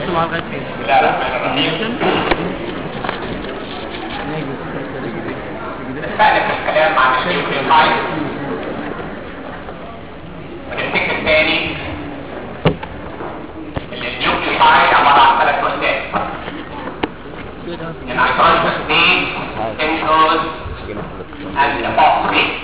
وصلت معاه لغايه فين؟ بسم الله الرحمن الرحيم بدأنا في الكلام عن النيوكليوتايد ونفتكر تاني ان النيوكليوتايد عبارة عن ثلاث وحدات النيتروجين سبيس سنتروز and the phosphate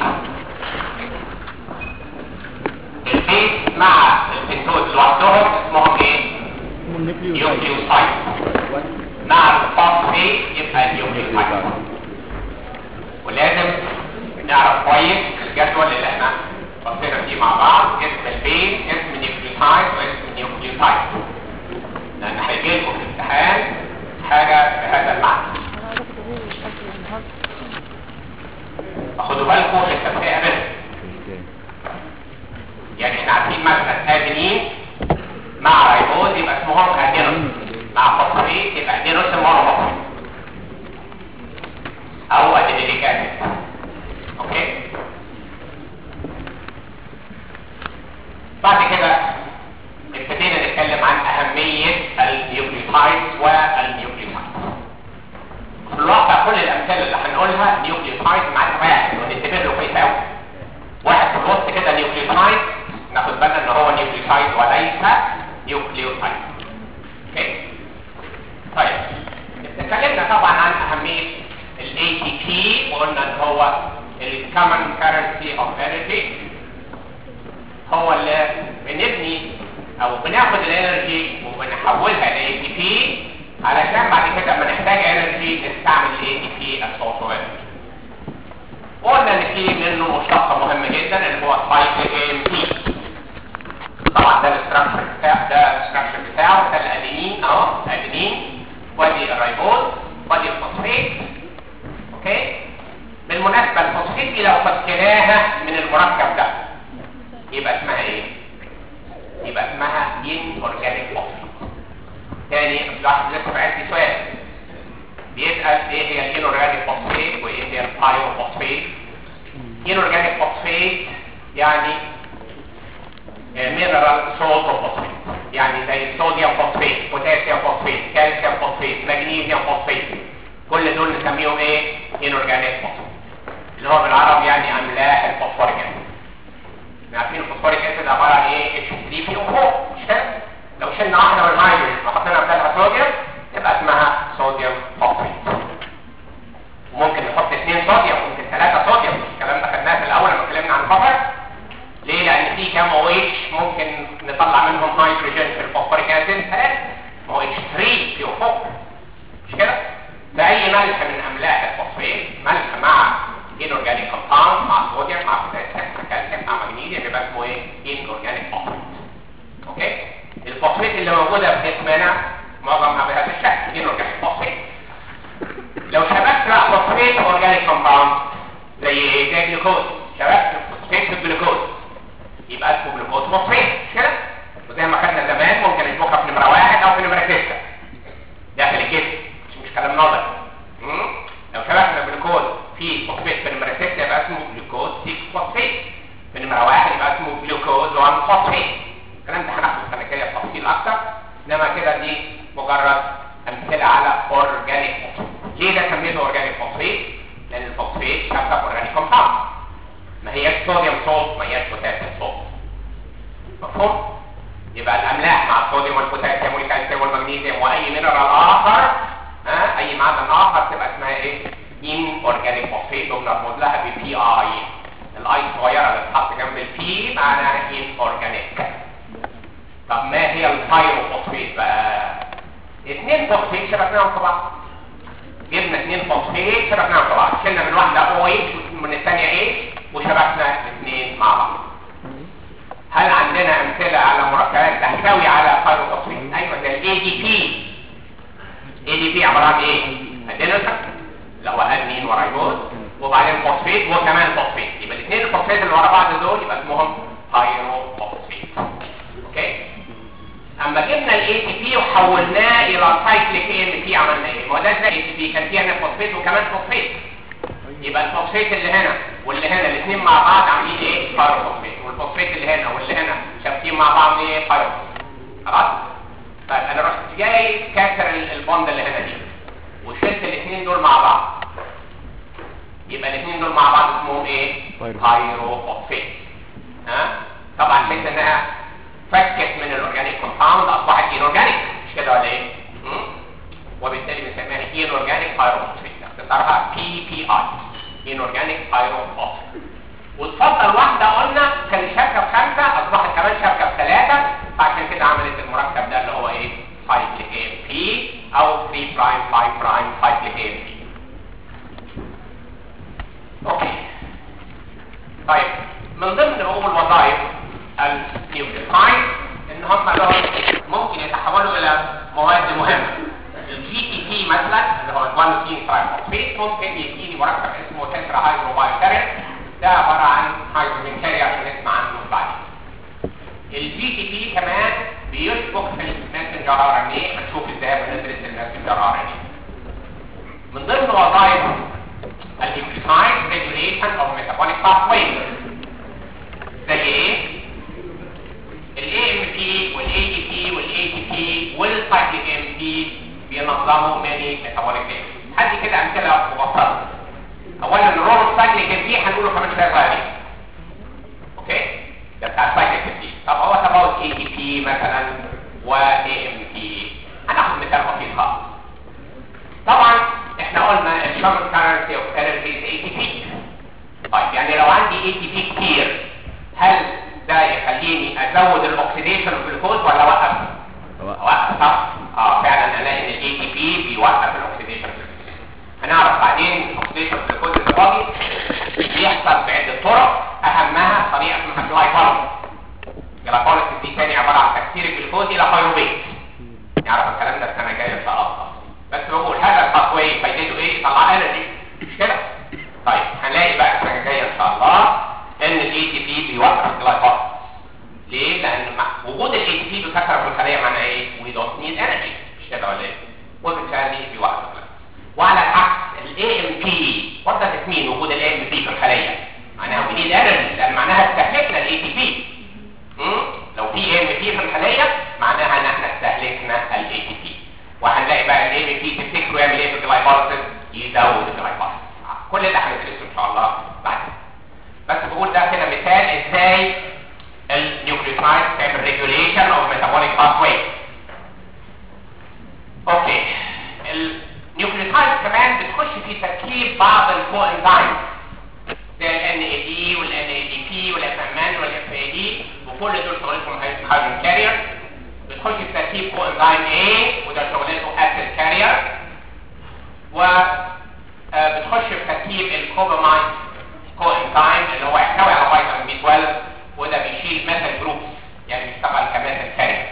البيس مع السنتروز لوحدهم اسمهم ايه؟ نيوكليوتايد مع الفوسفيت يبقى نيوكليوتايد ولازم نعرف كويس الجدول اللي احنا بصينا فيه مع بعض اسم البيس اسم نيوكليوتايد واسم نيوكليوتايد لان هيجي لكم في الامتحان حاجه بهذا المعنى خدوا بالكم من التفرقه بينهم يعني احنا عارفين مثلا ادينين مع رايبوز يبقى اسمهم ادينوس مع فوسفيت يبقى ادينوس مونوفوسفيت او ادينيليك اسيد اوكي بعد كده ابتدينا نتكلم عن اهميه النيوكليوتايدز والنيوكليوتايدز في الواقع كل الامثله اللي هنقولها نيوكليوتايد مع واحد وننتبه له كويس قوي واحد في الوسط كده نيوكليوتايد ناخد بالنا ان هو نيوكليوتايد وليس نيوكليوتايد اوكي طيب اتكلمنا طبعا عن اهميه ال ATP وقلنا ان هو ال common currency of energy هو اللي بنبني او بناخد الانرجي وبنحولها ل ATP علشان بعد كده لما نحتاج انرجي نستعمل ال ATP as source of energy قلنا ان في منه مشتق مهم جدا اللي هو سايكل ام بي طبعا ده الاستراكشر بتاع ده الاستراكشر بتاعه ده الادينين اهو الادينين وادي الريبوز وادي الفوسفيت اوكي بالمناسبه الفوسفيت دي لو فكناها من المركب ده يبقى اسمها ايه يبقى اسمها ان اورجانيك فوسفيت تاني الواحد لسه بعت لي سؤال بيسال ايه هي الان اورجانيك فوسفيت وايه هي البايو فوسفيت ان اورجانيك فوسفيت يعني مينرال سولت فوسفيت يعني زي الصوديوم فوسفيت بوتاسيوم فوسفيت كالسيوم فوسفيت مغنيسيوم فوسفيت كل دول نسميهم ايه انورجانيك فوسفيت اللي هو بالعربي يعني املاح الفوسفوريك اسيد عارفين الفوسفوريك اسيد عباره عن ايه اتش 3 بي فوق مش كده لو شلنا واحده من الهيدروجين وحطينا بدلها صوديوم يبقى اسمها صوديوم فوسفيت وممكن نحط اثنين صوديوم ممكن ثلاثه صوديوم الكلام ده خدناه في الاول لما اتكلمنا عن الكفر ليه لان في كام او اتش ممكن نطلع منهم هيدروجين في الفوسفوريك اسيد ثلاثه او اتش 3 في فوق مش كده فاي ملح من املاح الفوسفات ملح مع انورجانيك كومباوند مع صوديوم مع بوتاسيوم مع كالسيوم مع مغنيسيوم يبقى اسمه ايه انورجانيك فوسفات اوكي الفوسفات اللي موجوده في جسمنا معظمها بهذا الشكل انورجانيك فوسفات لو شبكت بقى فوسفات اورجانيك كومباوند زي ايه زي جلوكوز شبكت الفوسفات بالجلوكوز يبقى اسمه جلوكوز فوسفات مش كده وزي ما خدنا زمان ممكن نشبكها في نمره واحد او في نمره سته داخل الجسم مش مش كلام نظري مم؟ لو شبكنا جلوكوز في فوسفات في نمره 6 يبقى اسمه جلوكوز 6 فوسفات في نمره 1 يبقى اسمه جلوكوز 1 فوسفات الكلام ده هناخده السنه الجايه بتفصيل اكتر انما كده دي مجرد امثله على اورجانيك فوسفات ليه ده سميته اورجانيك فوسفات؟ لان الفوسفات شبكه اورجانيك كومباوند ما هياش صوديوم صوت ما هياش بوتاسيوم صوت مفهوم؟ يبقى الاملاح مع الصوديوم والبوتاسيوم والكالسيوم والمغنيسيوم واي مينرال اخر ها اي معدن اخر تبقى اسمها ايه ان اورجانيك فوسفيت وبنرمز لها ببي اي الاي الصغيره اللي بتتحط جنب البي معناها ان اورجانيك طب ما هي البايروفوسفيت بقى اثنين فوسفيت شبكناهم في بعض جبنا اثنين فوسفيت شبكناهم في بعض شلنا من واحده او اتش ومن الثانيه اتش وشبكنا الاثنين مع بعض هل عندنا امثله على مركبات تحتوي على بايروفوسفيت ايوه زي الاي دي بي اي دي بي عباره عن ايه ادينوسين اللي هو ادمين ورايبوز وبعدين فوسفيت وكمان فوسفيت يبقى الاثنين الفوسفيت اللي ورا بعض دول يبقى اسمهم بايروفوسفيت اوكي اما جبنا الاي تي بي وحولناه الى سايكليك اي ام بي عملنا ايه ما هو ده زي الاي تي بي كان فيه هنا فوسفيت وكمان فوسفيت يبقى الفوسفيت اللي هنا واللي هنا الاثنين مع بعض عاملين ايه بايروفوسفيت والفوسفيت اللي هنا واللي هنا شابكين مع بعض ايه بايروفوسفيت خلاص طيب انا رحت جاي جاي كسر ال- البوند اللي هنا دي وشلت الاثنين دول مع بعض يبقى الاثنين دول مع بعض اسمهم ايه بايرو. بايروفوسفيت ها طبعا حيث انها فكت من الاورجانيك كومباوند اصبحت اينورجانيك مش كده ولا ايه مم؟ وبالتالي بنسميها اينورجانيك بايروفوسفيت اختصارها بي بي اي اينورجانيك بايروفوسفيت وتفضل واحدة قلنا كان شبكة بخمسة أصبحت كمان شبكة بثلاثة عشان كده عملت المركب ده اللي هو إيه؟ سايكليك اي بي أو 3 برايم 5 برايم سايكليك اي بي. أوكي. طيب من ضمن بقول وظائف النيوكليوتايد إن هم لهم ممكن يتحولوا إلى مواد مهمة. الجي تي بي مثلا اللي هو الجوانوسين ترايفوسفيت ممكن يديني مركب اسمه تترا هيدروبايوتيرين ده عبارة عن هيدروجين كاري عشان نسمع عنه بعدين. الجي تي بي كمان بيشبك في الماسنجر ار ان اي هنشوف ازاي بندرس الماسنجر ار ان اي. من ضمن وظائف النيوكليوتايد ريجوليشن اوف ميتابوليك باثوي زي ايه؟ الاي ام بي والاي دي بي والاي تي بي والسايكليك ام بي بينظموا ماني ميتابوليك هدي كده امثله مبسطه اولا الرول سايكليك ام بي هنقوله كمان شويه صغيرين اوكي ده بتاع السايكليك ام بي طب هو تبعه اي تي بي مثلا واي ام بي هناخد مثال بسيط خالص طبعا احنا قلنا الشورت كارنسي اوف انرجي اي تي بي طيب يعني لو عندي اي تي بي كتير هل ده يخليني ازود الاكسيديشن في الجلوكوز ولا اوقف؟ اوقف صح؟ اه فعلا الاقي ان الاي تي بي بيوقف الاكسيديشن في الجلوكوز هنعرف بعدين الاكسيديشن في الجلوكوز الفاضي بيحصل بعده طرق اهمها طريقه اسمها جلايكوليس جلايكوليس دي تاني عباره عن تكسير الجلوكوز الى بايروبيت نعرف الكلام ده السنه الجايه ان شاء الله بس بقول هذا التقويه فايدته ايه؟ يطلع انرجي مش كده؟ طيب هنلاقي بقى السنه الجايه ان شاء الله ان الاي تي بي بيوقف الجلايكوليس ليه؟ لان مع وجود الاي تي بي بكثره في الخليه معناه ايه؟ وي دونت نيد انرجي مش كده ولا ايه؟ وبالتالي بيوقف الجلايكوليس وعلى العكس الاي ام بي وات داز ات مين وجود الاي ام بي في الخليه؟ معناها وي نيد انرجي لان معناها استهلكنا الاي تي بي لو في اي ام بي في الخليه معناها ان احنا استهلكنا الاي تي بي وهنلاقي بقى الاي ام بي تفتكروا يعمل ايه في الجلايكوليس يزود الجلايكوليس كل ده هندرسه ان شاء الله بعدين بس بقول ده كده مثال ازاي النيوكليوتايد تعمل ريجوليشن اوف ميتابوليك باثوي اوكي النيوكليوتايد كمان بتخش في تركيب بعض الكوانزيمز زي ال NAD وال NADP وال FMN وال FAD وكل دول شغلتهم هيدروجين كارير بتخش في تركيب كوانزيم A وده شغلته اسيد كارير و آه، بتخش في تركيب الكوباماين كوانزيم اللي هو يحتوي على فيتامين بي 12 وده بيشيل ميثل جروبس يعني بيشتغل كميثل كارير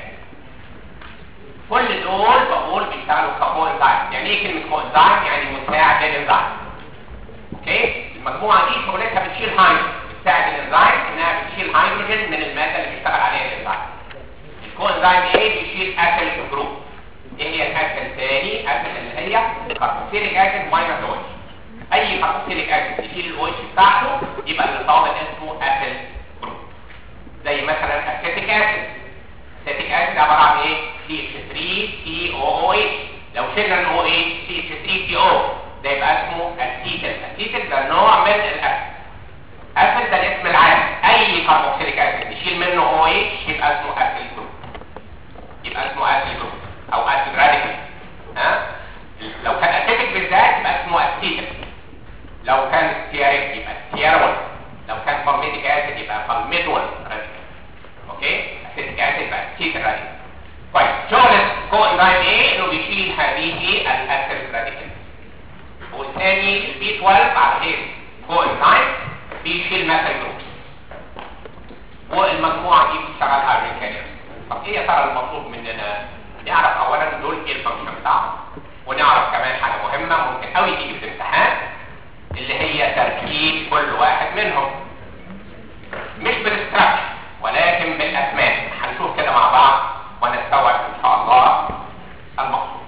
كل دول بقول بيشتغلوا ككوانزيم يعني ايه كلمه كوانزيم يعني مساعد للانزيم اوكي المجموعه دي شغلتها بتشيل هيدروجين بتساعد الانزيم انها بتشيل هيدروجين من الماده اللي بيشتغل عليها الانزيم الكوانزيم ايه بيشيل اسيد جروب ايه هي الاسيد تاني اسيد اللي هي كاربوكسيليك اسيد ماينس او اتش اي كاربوكسيليك اسيد يشيل الاو اتش بتاعته يبقى اللي طالب اسمه اسيد جروب زي مثلا اسيتيك اسيد اسيتيك اسيد عباره عن ايه سي اتش 3 سي او او اتش لو شلنا الاو اتش سي اتش 3 سي او ده يبقى اسمه اسيتيل اسيتيل ده نوع من الاسيد اسيد ده الاسم العام اي كاربوكسيليك اسيد يشيل منه او اتش يبقى اسمه اسيل جروب يبقى اسمه اسيل جروب او اسيد راديكال ها لو كان اسيتيك بالذات يبقى اسمه اسيتيل لو كان ستياريك يبقى ستيارول لو كان فورميتيك اسيد يبقى فورميتول راديكال اوكي اسيتيك اسيد يبقى اسيتيل راديكال كويس شغل كوانزيم ايه انه بيشيل هذه الاسيد راديكال والثاني البي 12 على غير كوانزيم بيشيل مثل جروبس والمجموعه دي بتشتغل هايدروجين كاريرز طب ايه يا ترى المطلوب مننا نعرف اولا دول ايه الفانكشن بتاعهم ونعرف كمان حاجه مهمه ممكن قوي تيجي في الامتحان اللي هي تركيب كل واحد منهم مش بالاستراكشر ولكن بالاسماء هنشوف كده مع بعض ونستوعب ان شاء الله المقصود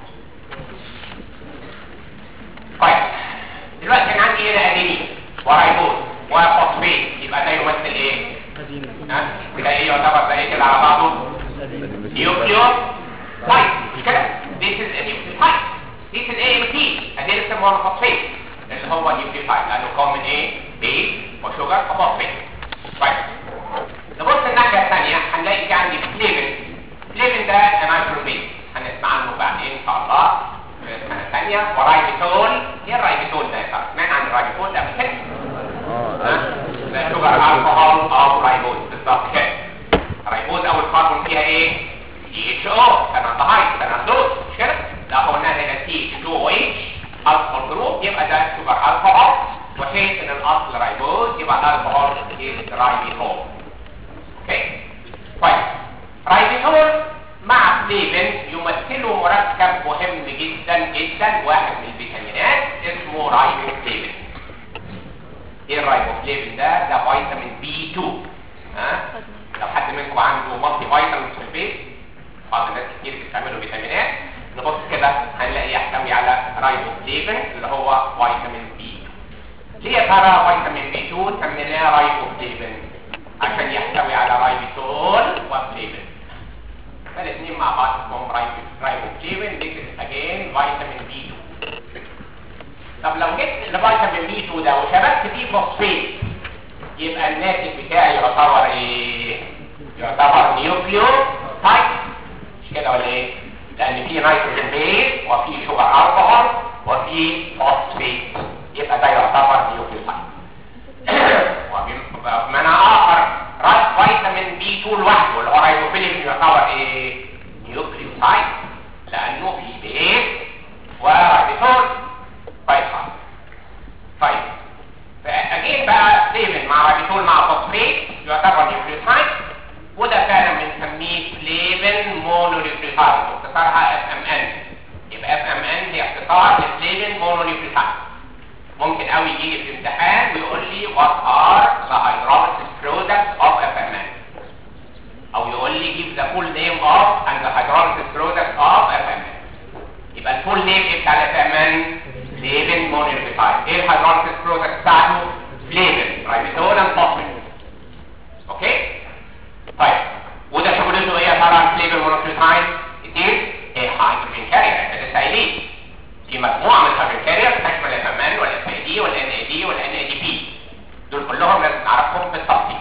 طيب دلوقتي انا عندي هنا ادينين ورايبوز وفوسفيت يبقى ده يمثل ايه؟ ها؟ ده ايه يعتبر ده ايه كده على بعضه؟ نيوكليو طيب مش كده؟ دي ثانيه ورايبيتول ايه الرايبيتول ده يا ترى؟ سمعنا عن الرايبيتول ده قبل كده؟ اه ده شوجر الكحول او رايبوز بالظبط كده رايبوز اول كربون فيها ايه سي اتش او كان الدهايد كان الدوز مش كده لا قلنا هنا سي اتش 2 او اتش الكحول جروب يبقى ده شوجر الكحول وحيث ان الاصل رايبوز يبقى الكحول از رايبيتول اوكي طيب رايبيتول مع فليفن يمثلوا مركب مهم جدا جدا واحد من الفيتامينات اسمه رايبوفليفن ايه الرايبوفليفين ده ده فيتامين بي 2 ها لو حد منكم عنده مالتي فيتامين في البيت بعض الناس كتير بتعملوا فيتامينات نبص كده هنلاقي يحتوي على رايبوفليفين اللي هو فيتامين بي ليه يا ترى فيتامين بي 2 سميناه رايبوفليفين عشان يحتوي على رايبيتول وفليفين فالاثنين مع بعض اسمهم رايبوفليفين this is again فيتامين بي 2 طب لو جبت الفيتامين بي 2 ده وشبكت فيه فوسفيت يبقى الناتج بتاعي يعتبر ايه؟ يعتبر نيوكليو تايب مش كده ولا ايه؟ لان في نيتروجين بيز وفي شوجر الكحول وفي فوسفيت يبقى ده يعتبر نيوكليو تايب وبمعنى اخر راس فيتامين بي 2 لوحده اللي هو رايبوفيلين يعتبر ايه؟ نيوكليو تايب لانه في بيز ورايبيتول طيب طيب فاجين بقى فليفن مع رابيتول مع فوسفيت يعتبر نيوكليوتايد وده فعلا بنسميه فليفن مونونيوكليوتايد واختصارها اف ام ان يبقى اف ام ان هي اختصار لفليفن مونونيوكليوتايد ممكن قوي يجي في الامتحان ويقول لي what are the hydrolysis products of FMN او يقول لي give the full name of and the hydrolysis products of FMN يبقى الفول نيم ايه بتاع الفمن فليفن مونيوكليوتايد ايه الهيدروليسيس برودكت بتاعته فليفن رايبيتول اند فوسفين اوكي طيب وده شغلته ايه يا ترى فليفن مونيوكليوتايد اتنين ايه هيدروجين كارير احنا لسه قايلين في مجموعه من الهيدروجين كارير تشمل الفمن والاف اي دي والان اي دي والان اي دي بي دول كلهم لازم نعرفهم بالتفصيل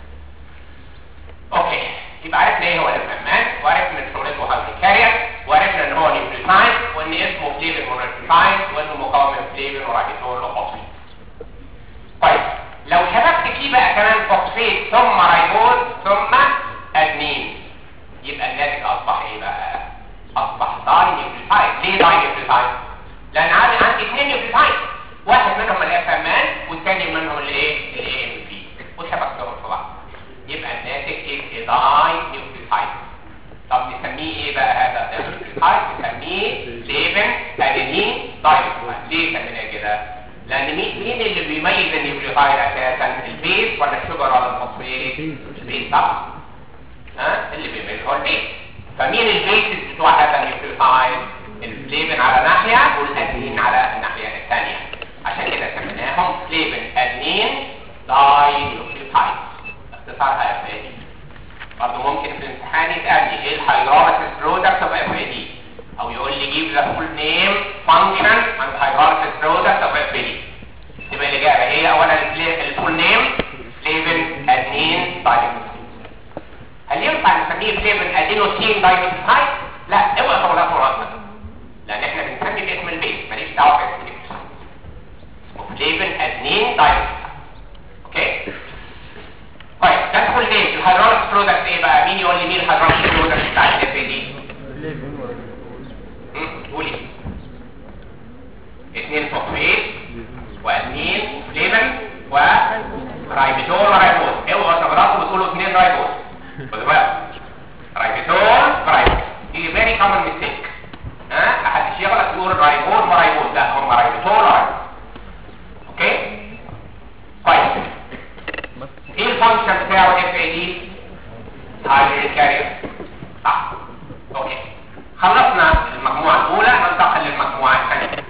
اوكي يبقى عرفنا ايه هو الفمن وعرفنا ان شغلته هيدروجين كارير وعرفنا ان هو نيوكليوتايد وان اسمه فليفن مونوكليوتايد وانه مكون من فليفن ورايبيتول وفوسفيت. طيب لو شبكت فيه بقى كمان فوسفيت ثم رايبوز ثم ادمين يبقى الناتج اصبح ايه بقى؟ اصبح داي نيوكليوتايد، ليه داي نيوكليوتايد؟ لان عندي عندي اثنين نيوكليوتايد واحد منهم الاف ام ان والثاني منهم الايه؟ الاي ام بي وشبكتهم في بعض. يبقى الناتج ايه؟ داي نيوكليوتايد. طب نسميه ايه بقى هذا النيوكليوتايد نسميه ليفن ادينين داينوكليوتايد ليه سميناه كده لان مين مين اللي بيميز النيوكليوتايد اساسا البيز ولا الشجر ولا الفوسفيت البيز طبعا ها اللي بيميز هو البيز فمين البيز بتوع هذا النيوكليوتايد الفليفن على ناحيه والادينين على الناحيه الثانيه عشان كده سميناهم فليفن ادينين داينوكليوتايد اختصارها اف اي دي برضه ممكن في الامتحان يسألني ايه الهيدروليسيس برودكت اوف اف اي دي او يقول لي جيب ذا فول نيم فانكشن اند هيدروليسيس برودكت اوف اف اي دي تبقى الاجابه ايه اولا الفول نيم فليفن ادنين داينوسين هل ينفع نسميه فليفن ادينوسين داينوسين لا اوعى شغلات مرتبه لان احنا بنسمي باسم البيت ماليش دعوه باسم البيت اسمه فليفن ادنين داينوسين اوكي طيب ده كل ليه الهيدروليك برودكت ايه بقى مين يقول لي مين الهيدروليك برودكت بتاع الاف دي قولي اثنين فوسفيت وادمين وفليفن ورايبيتول ورايبوز اوعوا تغلطوا وتقولوا اثنين رايبوز خدوا بالك رايبيتول ورايبوز دي فيري كومن ميستيك ها محدش يغلط يقول رايبوز ورايبوز لا هم رايبيتول ورايبوز اوكي طيب ايه الفانكشن بتاعه الاف اي دي هايدروجين كارير صح اوكي خلصنا المجموعه الاولى ننتقل للمجموعه الثانيه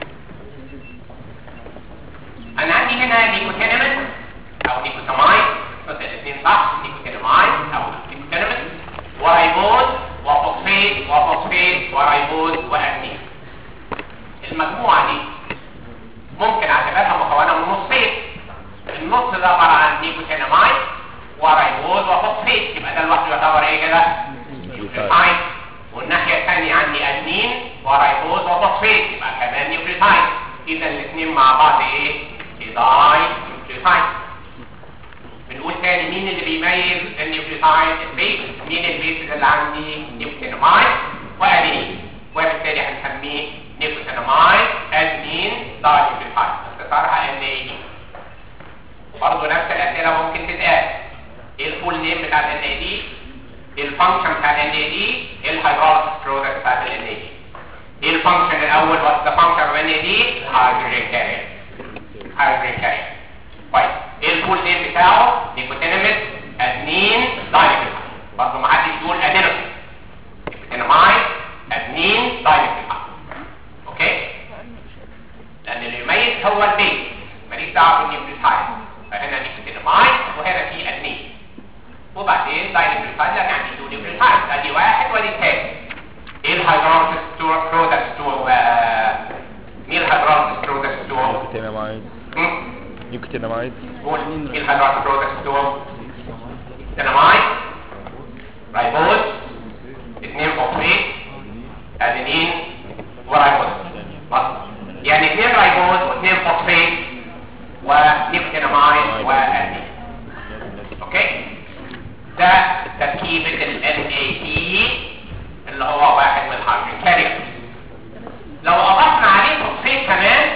انا عندي هنا نيكوتينامين او نيكوتاماين بس الاثنين صح نيكوتيناماين او نيكوتينامين ورايبوز وفوسفيت وفوسفيت ورايبوز وامين المجموعه دي ممكن اعتبرها مكونه من نصين النص ده عباره عن نيكوتيناماين ورايبوز وفوسفيت يبقى ده لوحده يعتبر ايه كده نيوكليوتايد والناحيه الثانيه عندي ادمين ورايبوز وفوسفيت يبقى كمان نيوكليوتايد اذا الاثنين مع بعض ايه داي نيوكليوتايد بنقول تاني مين اللي بيميز النيوكليوتايد البيس مين البيس اللي عندي نيوكلينامايد وادينين وبالتالي هنسميه نيوكلينامايد ادينين داي نيوكليوتايد اختصارها ان اي دي برضه نفس الاسئله ممكن تتقال ايه الفول نيم بتاع الان اي دي الفانكشن بتاع الان اي دي ايه الهيدروليك برودكت بتاع الان اي دي ايه الفانكشن الاول وات ذا فانكشن اوف ان اي دي هيدروجين كارير هيدروجين كارير كويس ايه الفول نيم بتاعه نيكوتيناميد ادنين داينيكل برضه ما حدش يقول ادينوس نيكوتينامايد ادنين داينيكل اوكي لان اللي يميز هو البيت ماليش دعوه بالنيوكليوتايد فهنا نيكوتينامايد وهنا في ادنين وبعدين داينيكليوتايد لان عندي تو نيوكليوتايد ادي واحد وادي الثاني ايه الهيدروليس برودكتس تو مين الهيدروليس برودكتس تو نيكوتينامايد نيكوتينامايد قول ايه الهيدروليس برودكتس تو دينامايد رايبوز اثنين فوسفيت ادينين ورايبوز بس يعني اثنين رايبوز واثنين فوسفيت ونيكوتينامايد وادينين اوكي ده تركيبة ال NAD اللي هو واحد من الهيدروجين كارير لو اضفنا عليه فوسفيت كمان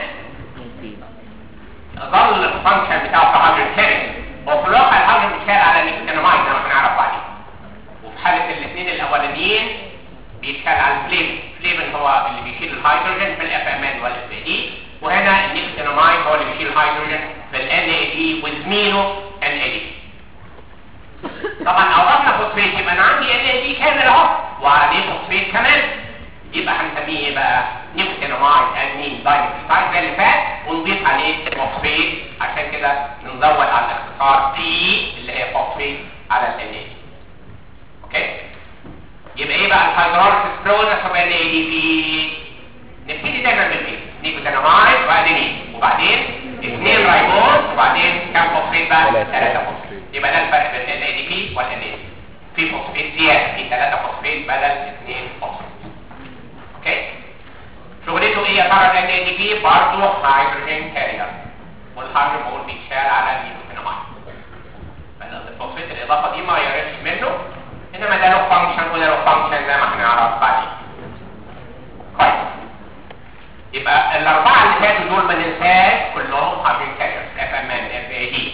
ظل الفانكشن بتاعه كهيدروجين كارير وفي الواقع الهيدروجين بيتشال على النيكوتينامايد زي ما هنعرف بعدين وفي حالة الاثنين الاولانيين بيتشال على الفليفن الفليفن هو اللي بيشيل الهيدروجين في الاف ام ان والاف دي وهنا النيكوتينامايد هو اللي بيشيل الهيدروجين في الان اي دي وزميله ان اي دي طبعا اضفنا فوسفيت يبقى انا عندي ان اي دي كامل اهو وعليه فوسفيت كمان يبقى هنسميه ايه بقى نيكوتينامايد انين داينيكليوتايد زي اللي فات ونضيف عليه فوسفيت عشان كده نزود على الاختصار تي اللي هي فوسفيت على الان اي اوكي يبقى ايه بقى الهيدروليسيس برودكت اوف ان اي دي في نبتدي دايما بالبيت نيكوتينامايد وادينين وبعدين اثنين رايبوز وبعدين كام فوسفيت بقى ثلاثة. ثلاثة فوسفيت يبقى ده الفرق بين ال اي دي بي والان اي في فوسفيت زياده في ثلاثة فوسفيت بدل اثنين فوسفيت اوكي شغلته ايه يا ترى ال ان اي دي بي برضه هيدروجين كارير والهيدروجين بقول بيتشال على النيكوتينامايد فالفوسفيت الاضافه دي ما يعرفش منه انما ده له فانكشن وده له فانكشن زي ما هنعرف بعدين كويس يبقى الاربعه اللي فاتوا دول ما ننساش كلهم هيدروجين كارير اف ام ان اف اي دي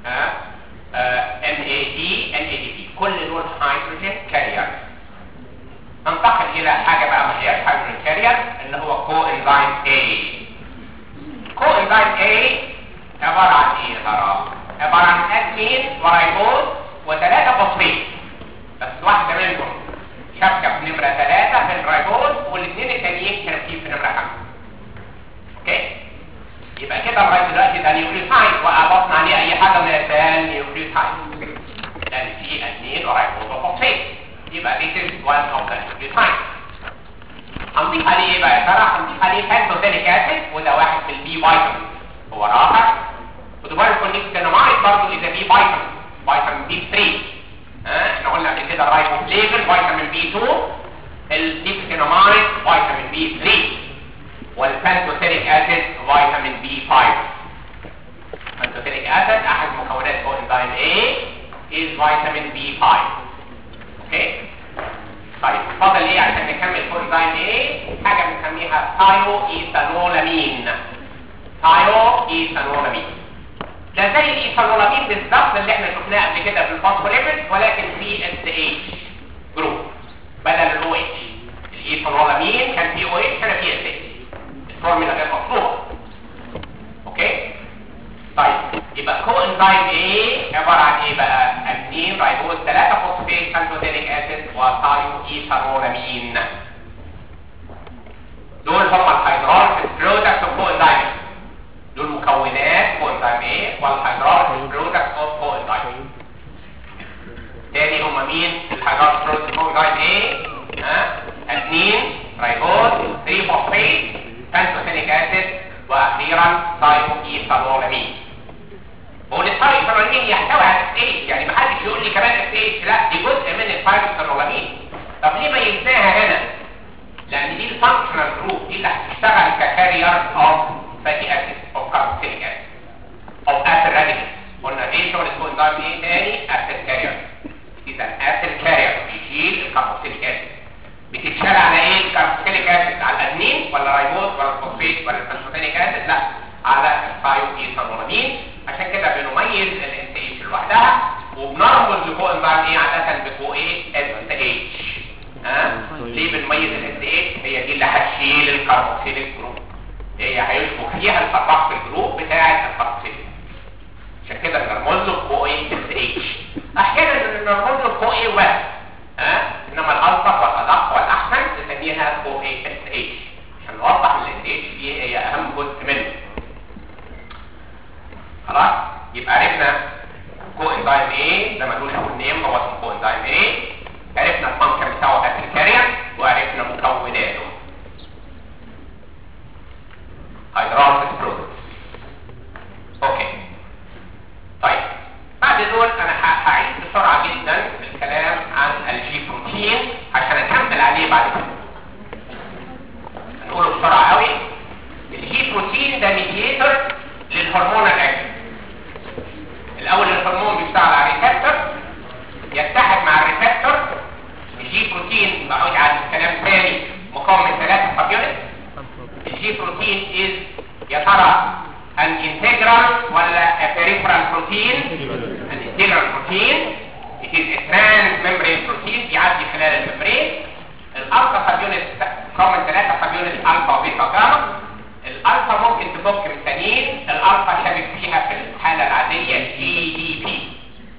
ان اي دي ان اي دي بي كل دول هيدروجين كارير ننتقل الى حاجه بقى ما هي الهيدروجين كارير اللي هو كو انزيم اي كو انزيم اي عباره عن ايه يا ترى عباره عن ادمين ورايبوز وثلاثه فوسفيت بس واحده منهم شبكه في نمره ثلاثه في الرايبوز والاثنين التانيين شابكين في نمره خمسه اوكي يبقى كده لغايه دلوقتي ده نيوكليوتايد واضفنا عليه اي حاجه من الثان نيوكليوتايد لان في اثنين ورايبوز وفوسفيت يبقى this is one of the nucleotides هنضيف عليه ايه بقى يا ترى هنضيف عليه بانتوثينيك اسيد وده واحد من البي فيتامين هو راحه خدوا بالكم النيكوتينامايد برضه اذا بي فيتامين فيتامين بي 3 ها احنا قلنا قبل كده الرايبوفليفين فيتامين بي 2 النيكوتينامايد فيتامين بي 3 والبانتوثينيك اسيد فيتامين بي 5 بانتوثينيك اسيد احد مكونات كوانزيم A is vitamin B5 اوكي طيب فاضل ايه عشان نكمل كوانزيم A حاجه بنسميها ثايو ايثانولامين ثايو ايثانولامين ده زي الايثانولامين بالظبط اللي احنا شفناه قبل كده في الفوسفوليبيد ولكن في اس اتش جروب بدل الاو اتش الايثانولامين كان في او اتش هنا في اس اتش الفورمولا غير مطلوبه اوكي طيب يبقى كو انزيم ايه عباره عن ايه بقى ادنين رايبوز 3 فوسفيت بانتوثينيك اسيد وثايو ايثانولامين دول هم الهيدروليسيس برودكتس اوف كو انزيم دول مكونات كو انزيم ايه والهيدروليسيس برودكتس اوف كو انزيم تاني هم مين الهيدروليسيس برودكتس اوف كو انزيم ايه ها ادنين رايبوز 3 فوسفيت بانتوثينيك اسيد واخيرا ثايو ايثانولامين والثايروكسينولامين يحتوي على اس اتش يعني ما حدش يقول لي كمان اس اتش لا دي جزء من الثايروكسينولامين طب ليه ما ينساها هنا لان دي الفانكشنال جروب دي اللي هتشتغل ككارير اوف فاتي اسيد اوف كاربوكسيليك اسيد اوف اسيد راديكال قلنا ايه شغل الكوانزيم ايه تاني اسيد كارير اذا اسيد كارير بيشيل الكاربوكسيليك اسيد بتتشال على ايه الكاربوكسيليك اسيد على الادنين ولا رايبوز ولا الفوسفيت ولا الفانكشناليك اسيد لا على الثايو ايثانولامين عشان كده بنميز الان اتش لوحدها وبنرمز لكوانزيم ايه عاده بكو ايه اس اتش ها ليه بنميز الاس اتش هي دي اللي هتشيل الكاربوكسيليك جروب هي هيشبك فيها الكاربوكسيل جروب بتاع الكاربوكسيليك عشان كده بنرمز له كو اي اس اتش احيانا بنرمز له كو اي بس ها انما الالطف والادق والاحسن نسميها كو اي اس اتش عشان نوضح ان الاس اتش دي هي اهم جزء منه خلاص يبقى عرفنا كو انزيم ايه ده ملوش اول نيم هو اسمه كو انزيم ايه عرفنا الفانكشن بتاعه قبل الكارير وعرفنا مكوناته هيدراليس بروسيس اوكي طيب بعد دول انا ه- هعيد بسرعه جدا الكلام عن الجي بروتين عشان اكمل عليه بعد كده هنقوله بسرعه قوي الجي بروتين ده ميديتور للهرمون الاكشن الاول الهرمون بيشتغل على ريسبتور يتحد مع الريسبتور الجي بروتين بعود على الكلام تاني مكون من ثلاثه سب يونتس الجي بروتين از يا ترى ان انتجرال ولا peripheral بروتين ان انتجرال بروتين it is a trans membrane protein بيعدي خلال الممبرين الالفا سب يونت مكون من ثلاثه سب يونت الفا وبيتا وجاما الالفا ممكن تفك بالثانيين الالفا شابك فيها في الحاله العاديه جي دي بي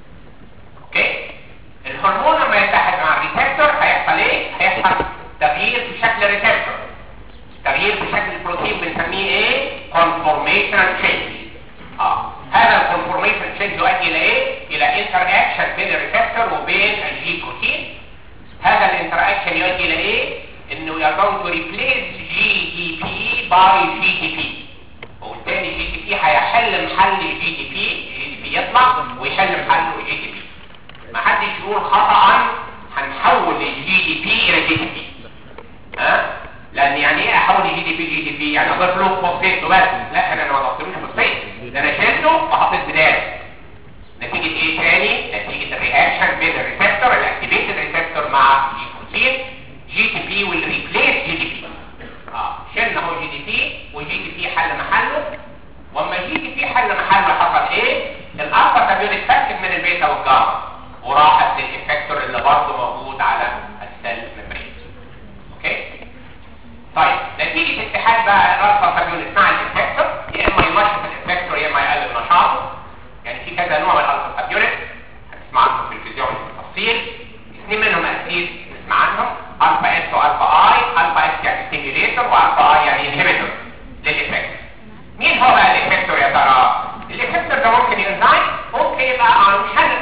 اوكي الهرمون لما يتحد مع الريسبتور هيحصل ايه هيحصل تغيير في شكل الريسبتور تغيير في شكل البروتين بنسميه ايه conformational change اه هذا الكونفورميشن تشينج يؤدي الى ايه الى انتر اكشن بين الريسبتور وبين الجي بروتين هذا الانتر اكشن يؤدي الى ايه انه you are going to replace GDP by GDP وبالتالي جي دي بي هيحل محل جي دي بي جي دي بي يطلع ويحل محله جي دي بي ما حدش يقول خطأ هنحول الجي دي بي الى جي دي بي ها لان يعني ايه احول جي دي بي جي دي بي يعني اضيف له فوسفيت بس لا انا ما ضفتلوش فوسفيت ده انا شلته وحطيت بداله نتيجه ايه تاني نتيجه الرياكشن بين الريسبتور الاكتيفيتد ريسبتور مع الجي بروتين جي تي بي will replace جي دي بي اه شلنا هو جي دي بي وجي دي بي حل محله واما جي دي بي حل محله حصل ايه الالفا تابيون اتفكت من البيتا والجاما وراحت للافكتور اللي برضه موجود على السيل ميمبرين اوكي طيب نتيجه اتحاد بقى الالفا تابيون مع الافكتور يا اما ينشط الافكتور يا اما يقلل نشاطه يعني في كذا نوع من الالفا تابيون هتسمع عنهم في الفيزيولوجي بالتفصيل اثنين منهم اكيد نسمع عنهم الفا اس والفا اي الفا اس يعني ستيميوليتور والفا اي يعني انهبيتور للافكتور مين هو بقى الافكتور يا ترى الافكتور ده ممكن ينزايم ممكن يبقى ايون شانل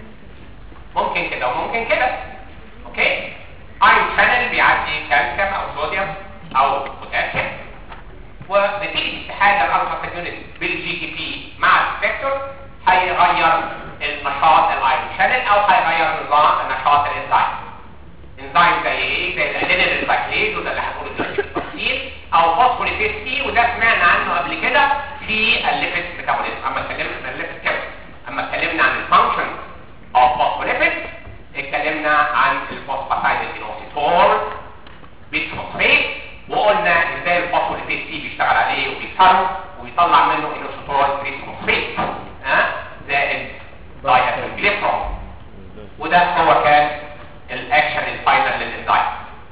ممكن كده وممكن كده اوكي ايون شانل بيعدي كالسيوم او صوديوم او بوتاسيوم ونتيجه اتحاد الالفا سيجونيت بالجي تي بي مع الافكتور هيغير النشاط الايون شانل او هيغير نظام نشاط الانزيم انزيم زي ايه زي الادينين ريسايكليز وده اللي هنقوله دلوقتي بالتفصيل او فوسفوليبيد سي وده سمعنا عنه قبل كده في الليبيد ميتابوليزم اما اتكلمنا عن الليبيد كده اما اتكلمنا عن الفانكشن اوف فوسفوليبيد اتكلمنا عن الفوسفاتايد الانوسيتول بالفوسفيت وقلنا ازاي الفوسفوليبيد سي بيشتغل عليه وبيكسره ويطلع منه انوسيتول تريسفوسفيت ها زائد دايهيدروجليسرول وده هو كان الاكشن الفاينل للانزيم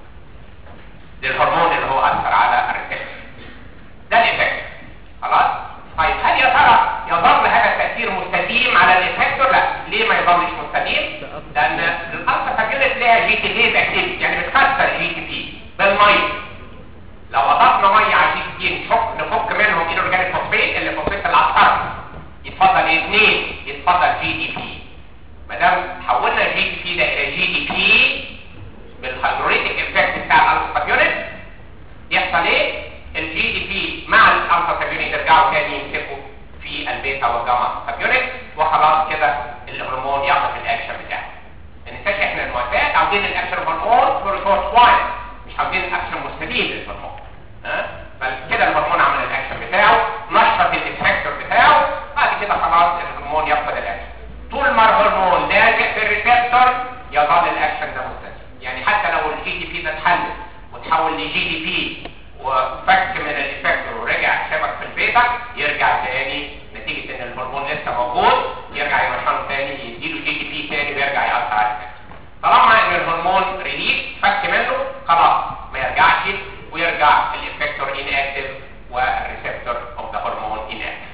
للهرمون اللي هو اثر على الريسبتور ده الايفكت خلاص طيب هل يا ترى يظل هذا التاثير مستديم على الايفكتور لا ليه ما يظلش مستديم لان الالفا تاجلت لها جي تي بي اكتيفيتي يعني بتكسر جي تي بي بالميه لو اضفنا ميه على جي تي بي نفك نفك منهم الاورجانيك فوسفيت اللي فوسفيت العصار يتفضل ايه اثنين يتفضل جي دي بي ما دام حولنا الجي دي بي ده الى جي دي بي بالهيدروليتيك افكت بتاع الالفا يونت يحصل ايه الجي دي بي مع الالفا يونت يرجعوا تاني يمسكوا في البيتا والجاما يونت وخلاص كده الهرمون ياخد الاكشن بتاعه ما ننساش احنا المعتاد عاوزين الاكشن هرمون فور شورت وايل مش عاوزين الاكشن تكوين للهرمون ها فكده الهرمون عمل الاكشن بتاعه نشط الافكتور بتاعه بعد كده خلاص الهرمون يفقد الاكشن طول ما الهرمون لاجئ في الريسبتور يظل الاكشن ده مستمر يعني حتى لو الجي دي بي ده اتحل وتحول لجي دي بي وفك من الافكتور ورجع شبك في البيتا يرجع تاني نتيجة ان الهرمون لسه موجود يرجع ينشطه تاني يديله جي دي بي تاني ويرجع يأثر على الافكتور طالما ان الهرمون ريليز فك منه خلاص ما يرجعش ويرجع الافكتور inactive والريسبتور اوف ذا هرمون inactive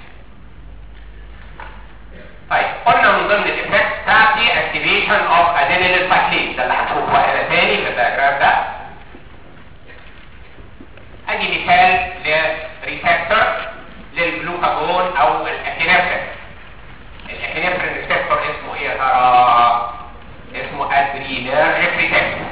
طيب قلنا من ضمن الافكت بتاعتي activation of adenylyl cyclase ده اللي هنشوفه هنا تاني في الدياجرام ده ادي مثال لريسبتور للجلوكاجون او الابنفرين الابنفرين ريسبتور اسمه ايه يا ترى اسمه ادرينرجيك ريسبتور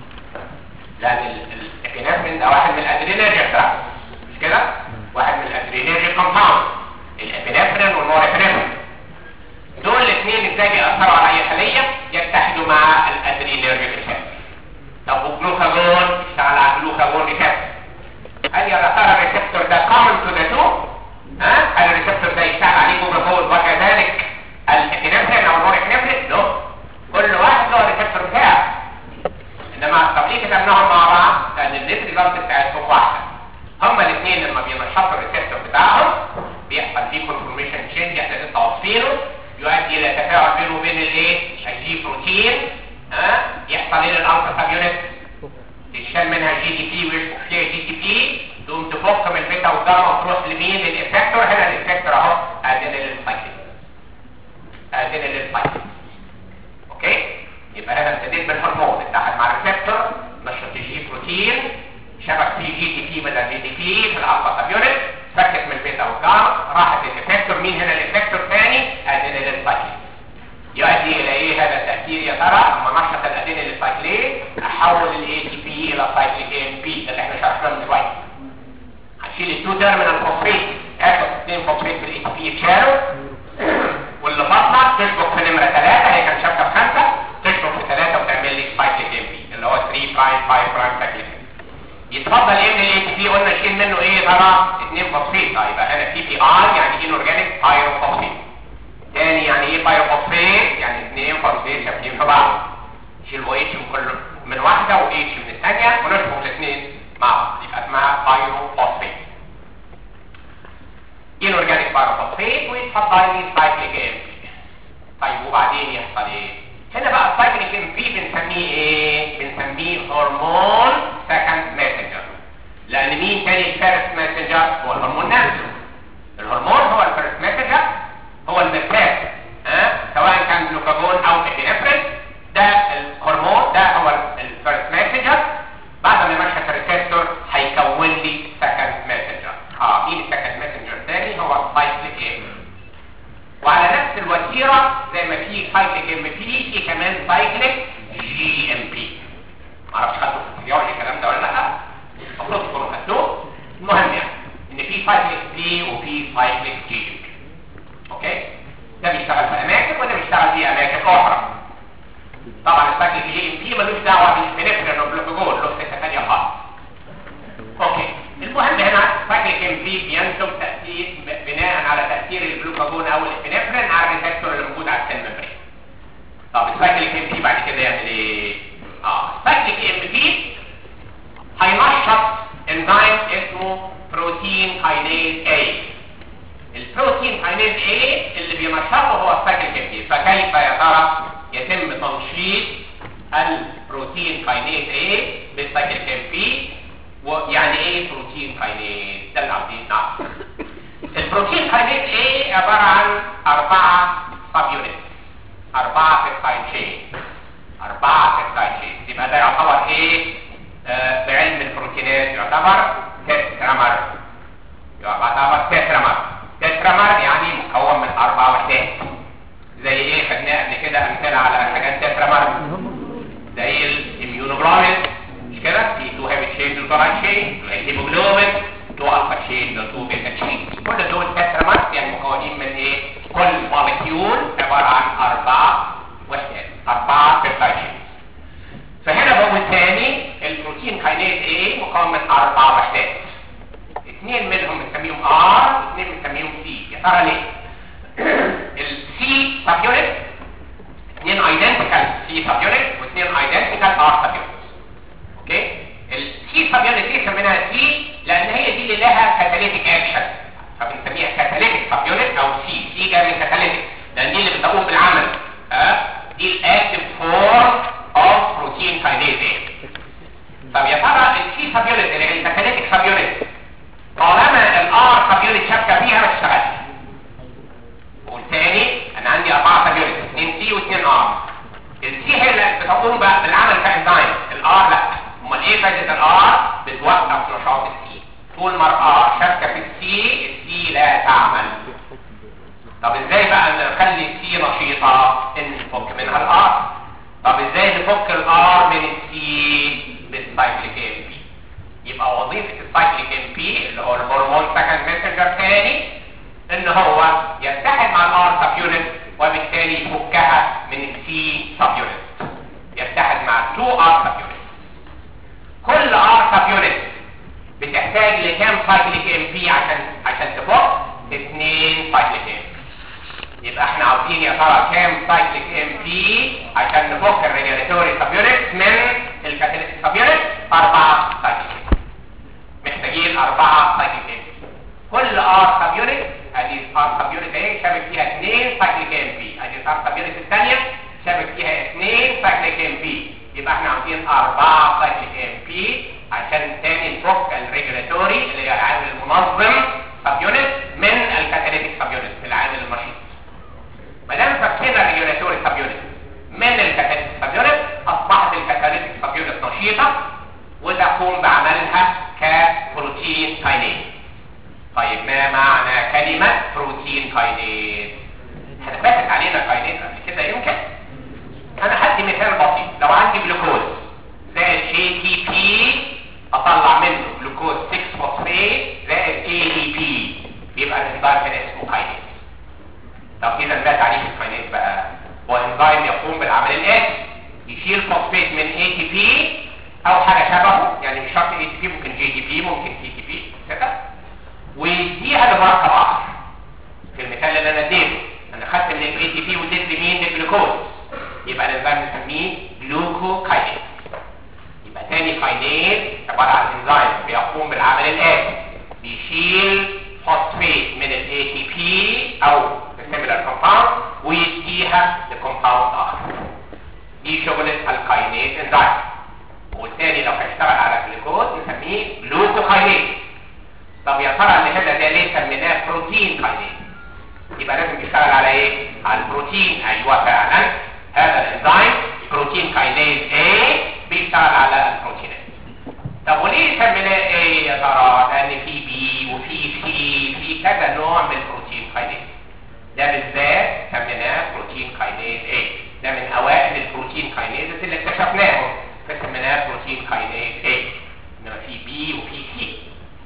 لان الابنفرين ده واحد من الادرينرجيك تراكس مش كده واحد من الادرينرجيك كومباوند الابنفرين والنورابنفرين دول الاثنين ازاي بيأثروا على اي خليه يتحدوا مع الادرينرجيك ريسبتور طب والجلوكاجون يشتغل على الجلوكاجون ريسبتور هل يا ترى الريسبتور ده common to the two ها هل الريسبتور ده يشتغل عليه جلوكاجون وكذلك الابنفرين او النورابنفرين لا كل واحد له الريسبتور بتاعه انما طب ليه كتبناهم مع بعض لان النت ريزلت بتاعتهم واحده هما الاثنين لما بينشطوا الريسبتور بتاعهم بيحصل فيه كونفورميشن تشينج احنا لسه واصفينه يؤدي الى تفاعل بينه وبين الايه الجي بروتين ها يحصل ايه للالفا سب يونت تشال منها جي دي بي ويشبك فيها جي دي بي تقوم تفك من البيتا والجاما وتروح لمين للافكتور هنا الافكتور اهو ادينيل سايكل ادينيل سايكل اوكي يبقى انا ابتديت بالهرمون اتحد مع الريسبتور نشط الجي بروتين شبك فيه جي دي بي بدل جي دي بي في الالفا سب يونت فكت من البيتا والجاما راحت للافكتور مين هنا الافكتور ثاني ادينيل سايكل يؤدي الى ايه هذا التاثير يا ترى لما نشط الادينيل سايكلين احول الاي تي بي الى سايكليك ام بي ده اللي احنا شرحناه من شويه هنشيل التو تيرمينال فوسفيت اخد اثنين فوسفيت في الاي تي بي يتشالوا واللي فاضله تشبك في نمره ثلاثه هي كانت شابكه في خمسه تشبك في ثلاثه وتعمل لي سايكليك ام بي اللي هو 3 برايم 5 برايم سايكليك يتفضل ايه من الاي تي بي قلنا نشيل منه ايه يا ترى اثنين فوسفيت يبقى هنا بي بي ار يعني انورجانيك بايروفوسفيت تاني يعني ايه بايروفوسفيت يعني اثنين فوسفيت شابكين في بعض نشيل او اتش من كل من واحده و اتش من الثانيه ونشبك الاثنين مع بعض يبقى اسمها بايروفوسفيت انورجانيك بايروفوسفيت ويتفضل لي سايكليك ام بي طيب وبعدين يحصل ايه هنا بقى السايكليك ام بي بنسميه ايه بنسميه هرمون سكند ماسنجر لان مين تاني الفيرست ماسنجر هو الهرمون نفسه الهرمون هو الفيرست ماسنجر هو المركز ها سواء كان جلوكاجون او ابنفرين ده الهرمون ده هو الفيرست ماسنجر بعد ما يمشي الريسبتور هيكون لي سكند ماسنجر اه مين السكند ماسنجر الثاني هو السايكليك ام وعلى نفس الوتيره زي ما في سايكليك ام بي في كمان سايكليك جي ام بي معرفش خدتوا في الفيزيولوجي الكلام ده ولا لا المفروض تكونوا خدتوه المهم يعني ان في سايكليك بي وفي سايكليك جي ام بي اوكي ده بيشتغل في اماكن وده بيشتغل في اماكن اخرى طبعا السايكليك جي ام بي ملوش دعوه بالبنفرين والجلوكوجون له سكه ثانيه خالص اوكي المهم هنا سايكليك ام بي بينتج تاثير بناء على تاثير الجلوكاجون او الابنفرين على الريسبتور اللي موجود على السيل ميمبرين طب السايكليك ام بي بعد كده يعمل ايه اه السايكليك ام بي هينشط انزيم اسمه بروتين كاينيز اي البروتين كاينيز اي اللي بينشطه هو السايكليك ام بي فكيف يا ترى يتم تنشيط البروتين كاينيز اي بالسايكليك ام بي ويعني ايه بروتين كاينيز ده اللي عاوزين نعرف البروتين كاينيز ايه عباره عن اربعه سب يونت اربعه بيبتايد تشين اربعه بيبتايد تشين يبقى ده يعتبر ايه آه بعلم البروتينات يعتبر تترامر يعتبر تترامر تترامر يعني مكون من اربع وحدات زي ايه خدناه قبل كده امثله على حاجات تترامر زي الاميونوجلوبين مش كده في تو هيفي تشين تو رايت تشين تو هيموجلوبين تو الفا تشين تو بيتا تشين كل دول تترامر يعني مكونين من ايه كل مولكيول عباره عن اربع وحدات اربعه بيبتايد فهنا بقول تاني البروتين كاينيز ايه مكون من اربع وحدات اثنين منهم بنسميهم ار واثنين بنسميهم سي يا ترى ليه السي سب يونت اثنين ايدنتيكال سي سب يونت واثنين ايدنتيكال ار سب يونت اوكي السي سب يونت دي سميناها سي لان هي دي اللي لها كاتاليتيك اكشن فبنسميها كاتاليتيك سب يونت او سي سي جاي من كاتاليتيك لان دي اللي بتقوم بالعمل ها دي الاكتف فورم اوف بروتين كاينيز طب يا ترى السي سب يونت اللي هي الكاتاليتيك سب يونت طالما الار سب يونت شابكه فيها ما اشتغلش والتاني انا عندي اربعه سب يونت اثنين سي واثنين ار السي هي اللي بتقوم بقى بالعمل كانزايم الار لا امال ايه فايده الار بتوقف نشاط السي طول ما الار شابكه في السي السي لا تعمل طب ازاي بقى نخلي السي نشيطه ان نفك منها الار طب ازاي نفك الار من السي بالسايكليك ام بي يبقى وظيفه السايكليك ام بي اللي هو الهرمون سكند ميسنجر تاني ان هو يتحد مع الار سب يونت وبالتالي يفكها من السي سب يونت يتحد مع 2 ار سب يونت كل ار سب يونت بتحتاج لكام سايكليك ام بي عشان عشان تفك اثنين سايكليك ام يبقى احنا عاوزين يا ترى كام سايكليك ام بي عشان نفك الريجوليتوري سب يونت من الكاتاليتيك سب يونت اربعه سايكليك محتاجين اربعه سايكليك ام كل ار سب يونت ادي ار سب يونت اهي شابك فيها اثنين سايكليك ام بي ادي الار سب يونت الثانيه شابك فيها اثنين سايكليك ام بي يبقى احنا عاوزين اربعه سايكليك ام بي عشان تاني نفك الريجوليتوري اللي هي العامل المنظم سب يونت من الكاتاليتيك سب يونت العامل النشيط ما دام فكينا الريجوليتوري سب يونت من الكاتاليتيك سب يونت اصبحت الكاتاليتيك سب يونت نشيطه وتقوم بعملها كبروتين كاينيز طيب ما معنى كلمة بروتين كاينيز احنا فاتت علينا كاينيز قبل كده يمكن انا هدي مثال بسيط لو عندي جلوكوز زائد اي تي بي اطلع منه جلوكوز 6 فوسفيت زائد اي دي بي يبقى الانزيم كان اسمه كاينيز طب اذا ده تعريف الكاينيز بقى هو انزيم يقوم بالعمل الاتي يشيل فوسفيت من اي تي بي او حاجه شبهه يعني مش شرط اي تي بي ممكن جي دي بي ممكن تي تي بي كده ويديها لمركب اخر في المثال اللي انا اديته انا خدت من الاي تي بي واديت لمين للجلوكوز يبقى الانزيم نسميه جلوكوكاينيز يبقى تاني كاينيز عباره عن انزيم بيقوم بالعمل الاتي بيشيل فوسفيت من الاي تي بي او السيميلر كومباوند ويديها لكومباوند اخر دي شغله الكاينيز انزيم والتاني لو هيشتغل على الجلوكوز نسميه جلوكوكاينيز طب يا ترى اللي هذا ده ليه سميناه بروتين كاينيز يبقى لازم يشتغل على ايه على البروتين ايوه فعلا هذا الانزيم بروتين كاينيز A بيشتغل على البروتينات طب وليه سميناه ايه يا ترى لان في بي وفي سي في كذا نوع من البروتين كاينيز ده بالذات سميناه بروتين كاينيز A ده من اوائل البروتين كاينيز اللي اكتشفناهم فسميناه بروتين كاينيز A انما في بي وفي سي